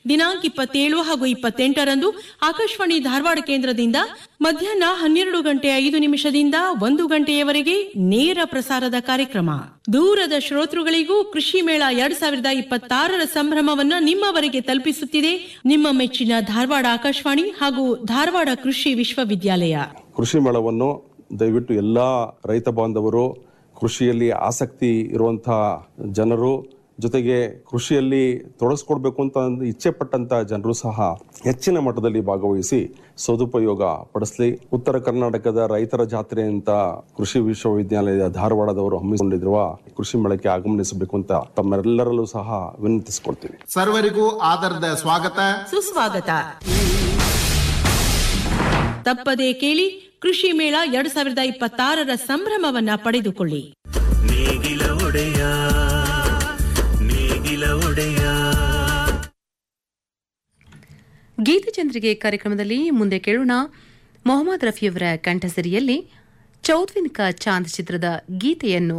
ದಿನಾಂಕ ಇಪ್ಪತ್ತೇಳು ಹಾಗೂ ಇಪ್ಪತ್ತೆಂಟರಂದು ಆಕಾಶವಾಣಿ ಧಾರವಾಡ ಕೇಂದ್ರದಿಂದ ಮಧ್ಯಾಹ್ನ ಹನ್ನೆರಡು ಗಂಟೆ ಐದು ನಿಮಿಷದಿಂದ ಒಂದು ಗಂಟೆಯವರೆಗೆ ನೇರ ಪ್ರಸಾರದ ಕಾರ್ಯಕ್ರಮ ದೂರದ ಶ್ರೋತೃಗಳಿಗೂ ಕೃಷಿ ಮೇಳ ಎರಡ್ ಸಾವಿರದ ಇಪ್ಪತ್ತಾರರ ಸಂಭ್ರಮವನ್ನ ನಿಮ್ಮವರೆಗೆ ತಲುಪಿಸುತ್ತಿದೆ ನಿಮ್ಮ ಮೆಚ್ಚಿನ ಧಾರವಾಡ ಆಕಾಶವಾಣಿ ಹಾಗೂ ಧಾರವಾಡ ಕೃಷಿ ವಿಶ್ವವಿದ್ಯಾಲಯ ಕೃಷಿ ಮೇಳವನ್ನು ದಯವಿಟ್ಟು ಎಲ್ಲ ರೈತ ಬಾಂಧವರು ಕೃಷಿಯಲ್ಲಿ ಆಸಕ್ತಿ ಇರುವಂತಹ ಜನರು ಜೊತೆಗೆ ಕೃಷಿಯಲ್ಲಿ ತೊಡಗಿಸ್ಕೊಡ್ಬೇಕು ಅಂತ ಒಂದು ಇಚ್ಛೆ ಪಟ್ಟಂತ ಜನರು ಸಹ ಹೆಚ್ಚಿನ ಮಟ್ಟದಲ್ಲಿ ಭಾಗವಹಿಸಿ ಸದುಪಯೋಗ ಪಡಿಸಲಿ ಉತ್ತರ ಕರ್ನಾಟಕದ ರೈತರ ಜಾತ್ರೆ ಅಂತ ಕೃಷಿ ವಿಶ್ವವಿದ್ಯಾಲಯದ ಧಾರವಾಡದವರು ಹಮ್ಮಿಕೊಂಡಿರುವ ಕೃಷಿ ಮೇಳಕ್ಕೆ ಆಗಮನಿಸಬೇಕು ಅಂತ ತಮ್ಮೆಲ್ಲರಲ್ಲೂ ಸಹ ವಿನಂತಿಸಿಕೊಳ್ತೀನಿ ಸರ್ವರಿಗೂ ಆದರದ ಸ್ವಾಗತ ಸುಸ್ವಾಗತ ತಪ್ಪದೇ ಕೇಳಿ ಕೃಷಿ ಮೇಳ ಎರಡ್ ಸಾವಿರದ ಇಪ್ಪತ್ತಾರರ ಸಂಭ್ರಮವನ್ನ ಪಡೆದುಕೊಳ್ಳಿ ನೇಗಿಲ ಒಡೆಯ ನೇಗಿಲ ಒಡೆಯ ಗೀತಚಂದ್ರಿಕೆ ಕಾರ್ಯಕ್ರಮದಲ್ಲಿ ಮುಂದೆ ಕೇಳೋಣ ಮೊಹಮ್ಮದ್ ರಫಿಯವರ ಕಂಠಸಿರಿಯಲ್ಲಿ ಚೌದ್ವಿನ್ ಕಾ ಚಾಂದ್ ಚಿತ್ರದ ಗೀತೆಯನ್ನು